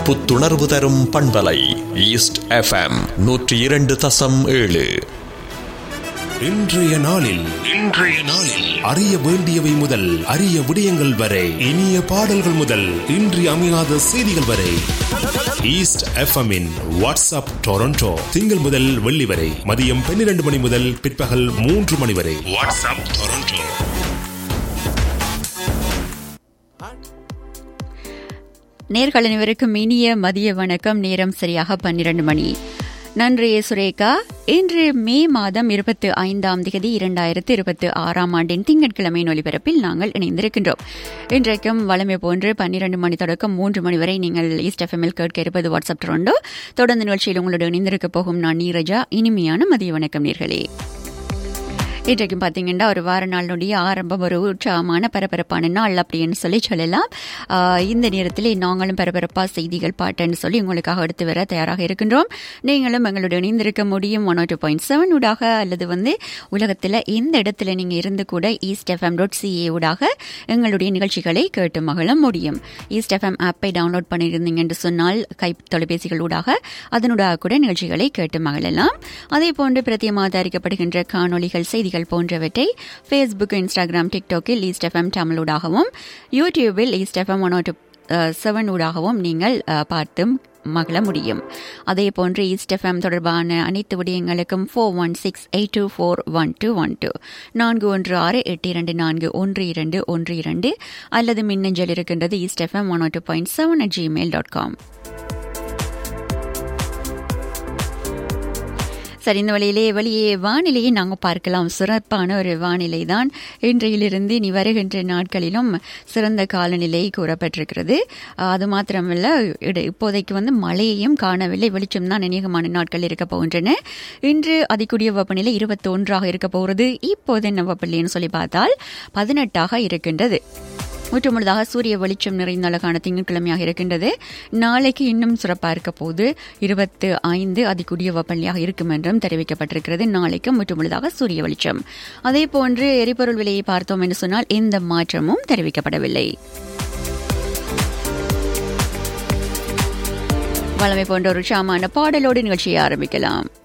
புத்துணர்வு தரும் பண்பலை ஈஸ்ட் எஃப்எம் நூற்றி இரண்டு தசம் ஏழு இன்றைய நாளில் இன்றைய நாளில் அறிய வேண்டியவை முதல் அரிய விடயங்கள் வரை இனிய பாடல்கள் முதல் இன்றி அமையாத செய்திகள் வரை ஈஸ்ட் எஃப்எம்மின் வாட்ஸ்அப் டொரண்டோ திங்கள் முதல் வெள்ளி வரை மதியம் பன்னிரண்டு மணி முதல் பிற்பகல் மூன்று மணி வரை வாட்ஸ்அப் டொரண்டோ நேர்கள் அனைவருக்கும் இனிய மதிய வணக்கம் நேரம் சரியாக பன்னிரண்டு மணி நன்றி சுரேகா இன்று மே மாதம் இருபத்தி ஐந்தாம் தேதி இரண்டாயிரத்து இருபத்தி ஆறாம் ஆண்டின் திங்கட்கிழமையின் ஒலிபரப்பில் நாங்கள் இணைந்திருக்கின்றோம் இன்றைக்கும் வளமை போன்று பன்னிரண்டு மணி தொடக்கம் மூன்று மணி வரை நீங்கள் ஈஸ்ட் எஃப்எம்எல் கேட்க இருப்பது வாட்ஸ்அப் டொரண்டோ தொடர்ந்து நிகழ்ச்சியில் உங்களோடு இணைந்திருக்க போகும் நான் நீரஜா இனிமையான மதிய வணக்கம் நேர்களே இன்றைக்கும் பார்த்தீங்கன்னா ஒரு வார நாளுடைய ஆரம்பம் ஒரு உற்சாகமான பரபரப்பான நாள் அப்படின்னு சொல்லி சொல்லலாம் ஆஹ் இந்த நேரத்தில் நாங்களும் பரபரப்பாக செய்திகள் பாட்டுன்னு சொல்லி உங்களுக்காக எடுத்து வர தயாராக இருக்கின்றோம் நீங்களும் எங்களோட இணைந்திருக்க முடியும் ஒன் டூ பாயிண்ட் செவன் ஊடாக அல்லது வந்து உலகத்தில் எந்த இடத்துல நீங்கள் இருந்து கூட ஈஸ்ட் எஃப்எம் டாட் சிஏ ஊடாக எங்களுடைய நிகழ்ச்சிகளை கேட்டு மகிழ முடியும் ஈஸ்ட் எஃப்எம் ஆப்பை டவுன்லோட் பண்ணியிருந்தீங்க என்று சொன்னால் கை தொலைபேசிகள் ஊடாக அதனூடாக கூட நிகழ்ச்சிகளை கேட்டு மகிழலாம் அதே போன்று பிரத்தியமாக தயாரிக்கப்படுகின்ற காணொலிகள் செய்திகள் போன்றவற்றை ஃபேஸ்புக் இன்ஸ்டாகிராம் டிக்டாக்கில் ஈஸ்ட் எஃப்எம் தமிழூடாகவும் யூடியூபில் East FM one two seven ஊடாகவும் நீங்கள் அஹ், பார்த்தும் மகிழ முடியும் அதே போன்று ஈஸ்ட் எஃப்எம் தொடர்பான அனைத்து விடயங்களுக்கும் four one six eight two four one two one two நான்கு ஒன்று ஆறு எட்டு இரண்டு நான்கு ஒன்று இரண்டு ஒன்று இரண்டு அல்லது மின்னஞ்சல் இருக்கின்றது east FM one two point seven at Gmail dot com சரி இந்த வழியிலே வெளியே வானிலையை நாங்கள் பார்க்கலாம் சிறப்பான ஒரு வானிலை தான் இன்றையிலிருந்து இனி வருகின்ற நாட்களிலும் சிறந்த காலநிலை கூறப்பட்டிருக்கிறது அது மாத்திரமல்ல இட- இப்போதைக்கு வந்து மழையையும் காணவில்லை வெளிச்சம் தான் அநேகமான நாட்கள் இருக்க போகின்றன இன்று அதிகூடிய வெப்பநிலை இருபத்தி ஒன்றாக இருக்க போகிறது இப்போது என்ன வெப்பநிலைன்னு சொல்லி பார்த்தால் பதினெட்டாக இருக்கின்றது முற்றுமுழுதாக சூரிய வெளிச்சம் நிறைந்த அழகான திங்கட்கிழமையாக இருக்கின்றது நாளைக்கு இன்னும் சிறப்பாக இருக்க போது இருபத்து ஐந்து அதிகூடிய வெப்பநிலையாக இருக்கும் என்றும் தெரிவிக்கப்பட்டிருக்கிறது நாளைக்கு முற்றுமுழுதாக சூரிய வெளிச்சம் அதே போன்று எரிபொருள் விலையை பார்த்தோம் என்று சொன்னால் எந்த மாற்றமும் தெரிவிக்கப்படவில்லை வளமை போன்ற ஒரு சாமான பாடலோடு நிகழ்ச்சியை ஆரம்பிக்கலாம்